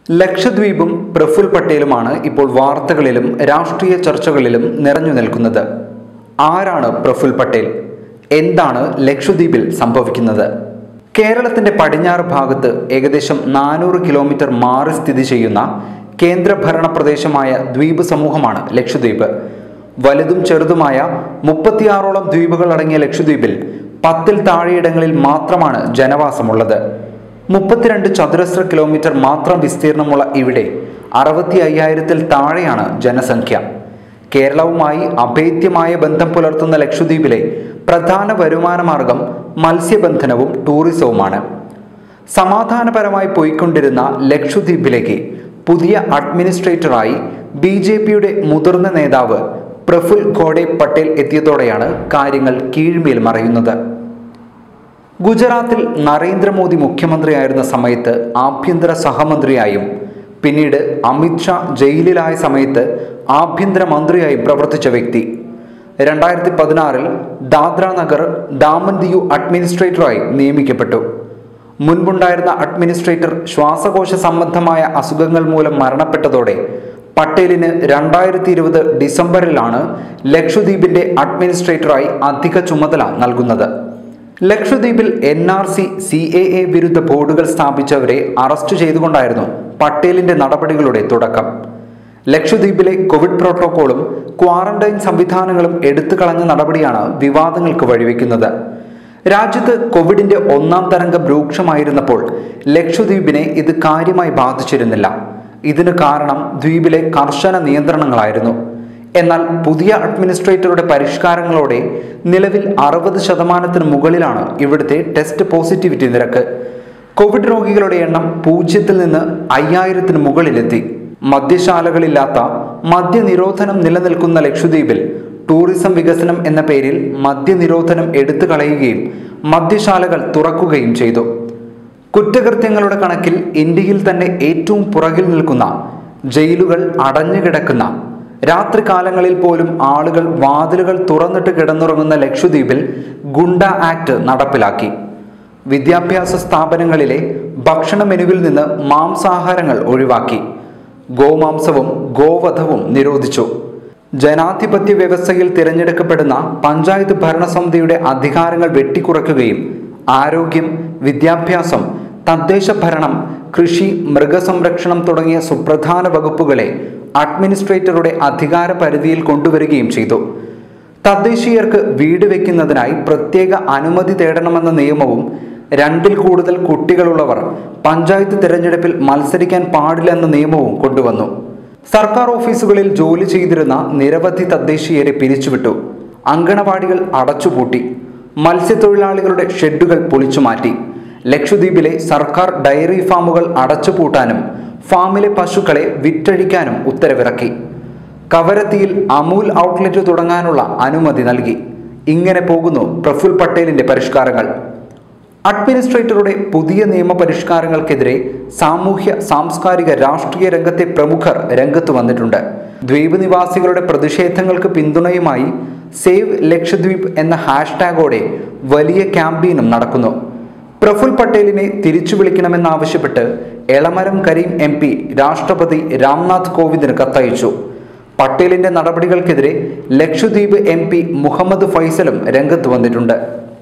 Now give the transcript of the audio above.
ലക്ഷദ്വീപും പ്രഫുൽ പട്ടേലുമാണ് ഇപ്പോൾ വാർത്തകളിലും രാഷ്ട്രീയ ചർച്ചകളിലും നിറഞ്ഞു നിൽക്കുന്നത് ആരാണ് പ്രഫുൽ പട്ടേൽ എന്താണ് ലക്ഷദ്വീപിൽ സംഭവിക്കുന്നത് കേരളത്തിന്റെ പടിഞ്ഞാറ് ഭാഗത്ത് ഏകദേശം നാനൂറ് കിലോമീറ്റർ മാറി സ്ഥിതി ചെയ്യുന്ന കേന്ദ്രഭരണ പ്രദേശമായ ദ്വീപ് സമൂഹമാണ് ലക്ഷദ്വീപ് വലുതും ചെറുതുമായ മുപ്പത്തിയാറോളം ദ്വീപുകൾ അടങ്ങിയ ലക്ഷദ്വീപിൽ പത്തിൽ താഴെയിടങ്ങളിൽ മാത്രമാണ് ജനവാസമുള്ളത് മുപ്പത്തിരണ്ട് ചതുരശ്ര കിലോമീറ്റർ മാത്രം വിസ്തീർണമുള്ള ഇവിടെ അറുപത്തി അയ്യായിരത്തിൽ താഴെയാണ് ജനസംഖ്യ കേരളവുമായി അഭേദ്യമായ ബന്ധം പുലർത്തുന്ന ലക്ഷദ്വീപിലെ പ്രധാന വരുമാന മാർഗം മത്സ്യബന്ധനവും ടൂറിസവുമാണ് സമാധാനപരമായി പോയിക്കൊണ്ടിരുന്ന ലക്ഷദ്വീപിലേക്ക് പുതിയ അഡ്മിനിസ്ട്രേറ്ററായി ബി ജെ പിയുടെ മുതിർന്ന നേതാവ് പ്രഫുൽ ഖോഡെ പട്ടേൽ എത്തിയതോടെയാണ് കാര്യങ്ങൾ കീഴ്മേൽ മറയുന്നത് ഗുജറാത്തിൽ നരേന്ദ്രമോദി മുഖ്യമന്ത്രിയായിരുന്ന സമയത്ത് ആഭ്യന്തര സഹമന്ത്രിയായും പിന്നീട് അമിത്ഷാ ജയിലിലായ സമയത്ത് ആഭ്യന്തര മന്ത്രിയായും പ്രവർത്തിച്ച വ്യക്തി രണ്ടായിരത്തി പതിനാറിൽ ദാദ്ര നഗർ ദാമൻ ദിയു അഡ്മിനിസ്ട്രേറ്ററായി നിയമിക്കപ്പെട്ടു മുൻപുണ്ടായിരുന്ന അഡ്മിനിസ്ട്രേറ്റർ ശ്വാസകോശ സംബന്ധമായ അസുഖങ്ങൾ മൂലം മരണപ്പെട്ടതോടെ പട്ടേലിന് രണ്ടായിരത്തി ഇരുപത് ഡിസംബറിലാണ് ലക്ഷദ്വീപിന്റെ അഡ്മിനിസ്ട്രേറ്ററായി അധിക ചുമതല നൽകുന്നത് ലക്ഷദ്വീപിൽ N R C C A A വിരുദ്ധ ബോർഡുകൾ സ്ഥാപിച്ചവരെ അറസ്റ്റ് ചെയ്തുകൊണ്ടായിരുന്നു പട്ടേലിന്റെ നടപടികളുടെ തുടക്കം ലക്ഷദ്വീപിലെ കോവിഡ് പ്രോട്ടോക്കോളും ക്വാറന്റൈൻ സംവിധാനങ്ങളും എടുത്തു കളഞ്ഞ നടപടിയാണ് വിവാദങ്ങൾക്ക് വഴിവെക്കുന്നത് രാജ്യത്ത് കോവിഡിന്റെ ഒന്നാം തരംഗം രൂക്ഷമായിരുന്നപ്പോൾ ലക്ഷദ്വീപിനെ ഇത് കാര്യമായി ബാധിച്ചിരുന്നില്ല ഇതിന് കാരണം ദ്വീപിലെ കർശന നിയന്ത്രണങ്ങളായിരുന്നു എന്നാൽ പുതിയ അഡ്മിനിസ്ട്രേറ്ററുടെ പരിഷ്കാരങ്ങളോടെ നിലവിൽ അറുപത് ശതമാനത്തിന് മുകളിലാണ് ഇവിടുത്തെ ടെസ്റ്റ് പോസിറ്റിവിറ്റി നിരക്ക് കോവിഡ് രോഗികളുടെ എണ്ണം പൂജ്യത്തിൽ നിന്ന് അയ്യായിരത്തിന് മുകളിലെത്തി മദ്യശാലകളില്ലാത്ത മദ്യനിരോധനം നിലനിൽക്കുന്ന ലക്ഷദ്വീപിൽ ടൂറിസം വികസനം എന്ന പേരിൽ മദ്യനിരോധനം എടുത്തു കളയുകയും മദ്യശാലകൾ തുറക്കുകയും ചെയ്തു കുറ്റകൃത്യങ്ങളുടെ കണക്കിൽ ഇന്ത്യയിൽ തന്നെ ഏറ്റവും പുറകിൽ നിൽക്കുന്ന ജയിലുകൾ അടഞ്ഞുകിടക്കുന്ന രാത്രികാലങ്ങളിൽ പോലും ആളുകൾ വാതിലുകൾ തുറന്നിട്ട് കിടന്നുറങ്ങുന്ന ലക്ഷദ്വീപിൽ ഗുണ്ട ആക്ട് നടപ്പിലാക്കി വിദ്യാഭ്യാസ സ്ഥാപനങ്ങളിലെ ഭക്ഷണ മെനുവിൽ നിന്ന് മാംസാഹാരങ്ങൾ ഒഴിവാക്കി ഗോമാംസവും ഗോവധവും നിരോധിച്ചു ജനാധിപത്യ വ്യവസ്ഥയിൽ തിരഞ്ഞെടുക്കപ്പെടുന്ന പഞ്ചായത്ത് ഭരണസമിതിയുടെ അധികാരങ്ങൾ വെട്ടിക്കുറയ്ക്കുകയും ആരോഗ്യം വിദ്യാഭ്യാസം തദ്ദേശ ഭരണം കൃഷി മൃഗസംരക്ഷണം തുടങ്ങിയ സുപ്രധാന വകുപ്പുകളെ അഡ്മിനിസ്ട്രേറ്ററുടെ അധികാര പരിധിയിൽ കൊണ്ടുവരികയും ചെയ്തു തദ്ദേശീയർക്ക് വീട് വെക്കുന്നതിനായി പ്രത്യേക അനുമതി തേടണമെന്ന നിയമവും രണ്ടിൽ കൂടുതൽ കുട്ടികളുള്ളവർ പഞ്ചായത്ത് തിരഞ്ഞെടുപ്പിൽ മത്സരിക്കാൻ പാടില്ലെന്ന നിയമവും കൊണ്ടുവന്നു സർക്കാർ ഓഫീസുകളിൽ ജോലി ചെയ്തിരുന്ന നിരവധി തദ്ദേശീയരെ പിരിച്ചുവിട്ടു അങ്കണവാടികൾ അടച്ചുപൂട്ടി മത്സ്യത്തൊഴിലാളികളുടെ ഷെഡുകൾ പൊളിച്ചുമാറ്റി ലക്ഷദ്വീപിലെ സർക്കാർ ഡയറി ഫാമുകൾ അടച്ചുപൂട്ടാനും ഫാമിലെ പശുക്കളെ വിറ്റഴിക്കാനും ഉത്തരവിറക്കി കവരത്തിയിൽ അമൂൽ ഔട്ട്ലെറ്റ് തുടങ്ങാനുള്ള അനുമതി നൽകി ഇങ്ങനെ പോകുന്നു പ്രഫുൽ പട്ടേലിന്റെ പരിഷ്കാരങ്ങൾ അഡ്മിനിസ്ട്രേറ്ററുടെ പുതിയ നിയമപരിഷ്കാരങ്ങൾക്കെതിരെ സാമൂഹ്യ സാംസ്കാരിക രാഷ്ട്രീയ രംഗത്തെ പ്രമുഖർ രംഗത്ത് വന്നിട്ടുണ്ട് ദ്വീപ് നിവാസികളുടെ പ്രതിഷേധങ്ങൾക്ക് പിന്തുണയുമായി സേവ് ലക്ഷദ്വീപ് എന്ന ഹാഷ്ടാഗോടെ വലിയ ക്യാമ്പയിനും നടക്കുന്നു പ്രഫുൽ പട്ടേലിനെ തിരിച്ചു വിളിക്കണമെന്നാവശ്യപ്പെട്ട് എളമരം കരീം എം പി രാഷ്ട്രപതി രാംനാഥ് കോവിന്ദിന് കത്തയച്ചു പട്ടേലിന്റെ നടപടികൾക്കെതിരെ ലക്ഷദ്വീപ് എം പി മുഹമ്മദ് ഫൈസലും രംഗത്ത് വന്നിട്ടുണ്ട്